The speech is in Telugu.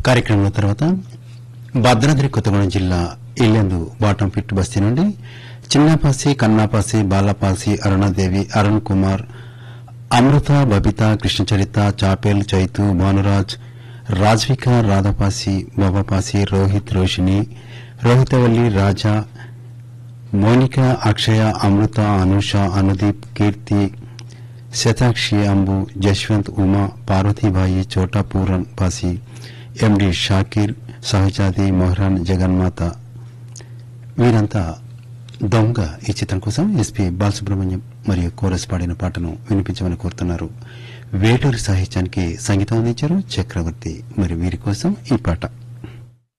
కార్యక్రమంలో తర్వాత భద్రాద్రి కొత్తగూడెం జిల్లా ఇల్లెందు బాటం పిట్ బస్తీ నుండి చిన్నపాసి కన్నాపాసి బాలపాసి అరుణాదేవి అరుణ్ కుమార్ అమృత బబిత కృష్ణచరిత చాపేల్ చైతు భానురాజ్ రాజ్విక రాధపాసి బాబాపాసి రోహిత్ రోషిని రోహితవల్లి రాజా మోనిక అక్షయ అమృత అనూష అనుదీప్ కీర్తి శతాక్షి అంబు జశ్వంత్ ఉమా పార్వతీబాయి చోటా పూరన్ పాసి ఎండి షాకీర్ సహజాది మొహరాన్ జగన్మాత వీరంతా దొంగ ఈ చిత్రం కోసం ఎస్పీ బాలసుబ్రహ్మణ్యం మరియు కోరస్ పాడిన పాటను వినిపించమని కోరుతున్నారు వేటూరి సాహిత్యానికి సంగీతం అందించారు చక్రవర్తి మరి వీరి కోసం ఈ పాట